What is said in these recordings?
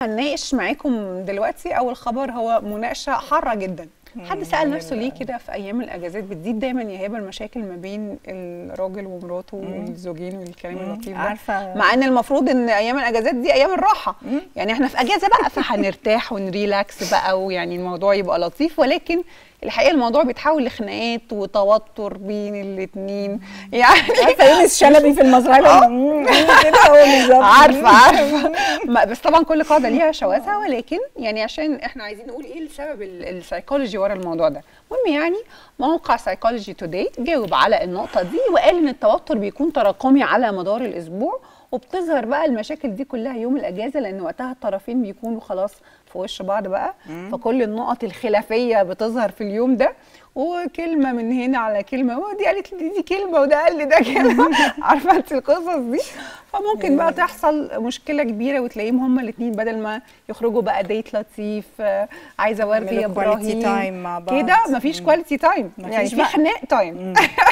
هنناقش معاكم دلوقتي اول خبر هو مناقشه حاره جدا حد سال نفسه ليه كده في ايام الاجازات بتزيد دايما يا هبه المشاكل ما بين الراجل ومراته والزوجين والكلام اللطيف ده عارفه مع ان المفروض ان ايام الاجازات دي ايام الراحه يعني احنا في اجازه بقى فهنرتاح ونريلاكس بقى ويعني الموضوع يبقى لطيف ولكن الحقيقه الموضوع بيتحول لخناقات وتوتر بين الاثنين يعني عارفه يونس شلبي في المزرعه كده هو بالظبط عارفه عارفه ما- بس طبعا كل قاعده ليها شواذها ولكن يعني عشان احنا عايزين نقول ايه السبب ال- السيكولوجي ورا الموضوع ده المهم يعني موقع سايكولوجي توداي جاوب على النقطه دي وقال ان التوتر بيكون تراكمي على مدار الاسبوع وبتظهر بقى المشاكل دي كلها يوم الاجازه لان وقتها الطرفين بيكونوا خلاص في وش بعض بقى فكل النقط الخلافيه بتظهر في اليوم ده وكلمه من هنا على كلمه ودي قالت لي دي كلمه وده قال لي ده كلمه عارفه انت القصص دي فممكن بقى تحصل مشكله كبيره وتلاقيهم هما الاثنين بدل ما يخرجوا بقى ديت لطيف آه، عايزه وردي يا يعملوا quality ابراهيم time مع بعض. كده مفيش كواليتي تايم مفيش يعني في بقى. خناق تايم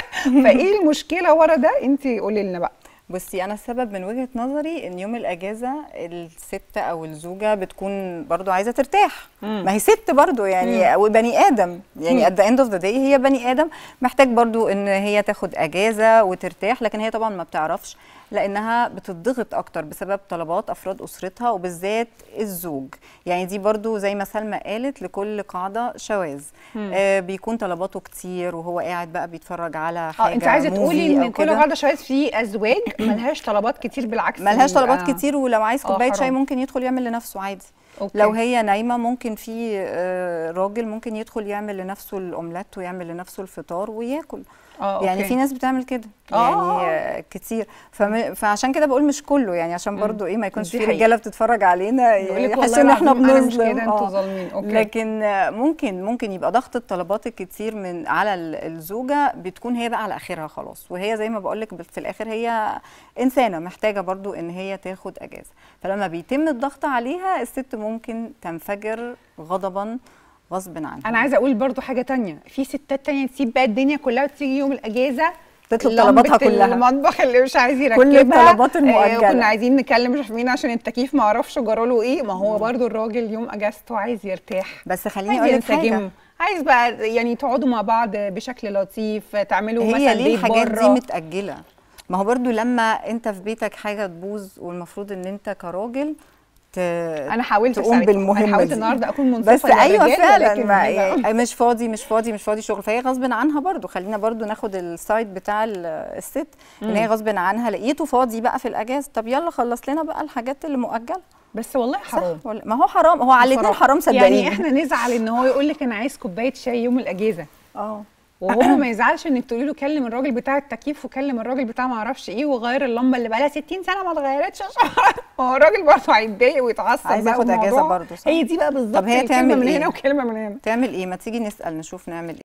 فايه المشكله ورا ده انت قولي لنا بقى بصي انا السبب من وجهه نظري ان يوم الاجازه الست او الزوجه بتكون برضو عايزه ترتاح ما هي ست برضو يعني او بني ادم يعني at the end of the day هي بني ادم محتاج برضو ان هي تاخد اجازه وترتاح لكن هي طبعا ما بتعرفش لانها بتضغط اكتر بسبب طلبات افراد اسرتها وبالذات الزوج يعني دي برضو زي ما سلمى قالت لكل قاعده شواذ آه بيكون طلباته كتير وهو قاعد بقى بيتفرج على حاجه اه انت عايزه تقولي movie ان أو كل كده. قاعده شواذ في ازواج ملهاش طلبات كتير بالعكس ملهاش بيبقى- طلبات كتير ولو عايز آه، كوبايه شاي حرام. ممكن يدخل يعمل لنفسه عادي أوكي. لو هي نايمه ممكن في آه، راجل ممكن يدخل يعمل لنفسه الاومليت ويعمل لنفسه الفطار وياكل اه يعني أوكي. في ناس بتعمل كده آه. يعني آه، كتير فم... فعشان كده بقول مش كله يعني عشان برضو ايه ما يكونش دي في حقيقة. رجاله بتتفرج علينا يقول لك يحسوا والله ان احنا العظيم أنا مش بنظلم كده، انتوا آه. ظالمين. أوكي. لكن آه، ممكن ممكن يبقى ضغط الطلبات الكتير من على ال- الزوجه بتكون هي بقى على اخرها خلاص وهي زي ما بقول لك في الاخر هي انسانه محتاجه برضو ان هي تاخد اجازه فلما بيتم الضغط عليها الست ممكن تنفجر غضبا غصب عنها انا عايزه اقول برضو حاجه تانية في ستات تانية تسيب بقى الدنيا كلها وتيجي يوم الاجازه تطلب لمبة طلباتها كلها. المطبخ اللي مش عايز يركبها كل الطلبات آه، المؤجلة. كنا عايزين نكلم مش عارفين عشان التكييف ما اعرفش جرى له ايه ما هو برضو الراجل يوم اجازته عايز يرتاح بس خليني عايز اقول لك حاجه ينسجم عايز بقى يعني تقعدوا مع بعض بشكل لطيف تعملوا مثلا هي ليه ديت الحاجات دي بره متأجلة ما هو برضو لما انت في بيتك حاجة تبوظ والمفروض ان انت كراجل ت... انا حاولت تقوم أساعدكم. بالمهمة انا حاولت دي. النهارده اكون منصفه بس ايوه للرجال، فعلا ولكن ما هنا- يعني مش فاضي مش فاضي مش فاضي شغل فهي غصب عنها برضو خلينا برضو ناخد السايد بتاع ال- الست ان هي غصب عنها لقيته فاضي بقى في الاجازه طب يلا خلص لنا بقى الحاجات اللي مؤجله بس والله صح حرام ولا- ما هو حرام هو على الاثنين بصراحة. حرام صدقيني يعني احنا نزعل ان هو يقول لك انا عايز كوبايه شاي يوم الاجازه اه وهو ما يزعلش انك تقولي له كلم الراجل بتاع التكييف وكلم الراجل بتاع ما اعرفش ايه وغير اللمبه اللي بقالها 60 سنه ما اتغيرتش ما هو الراجل برضه هيتضايق ويتعصب عايز بقى ياخد أجازة والموضوع- برضه، صح. هي دي بقى بالظبط طب هي الكلمة تعمل من إيه؟ هنا وكلمه من هنا تعمل ايه ما تيجي نسال نشوف نعمل ايه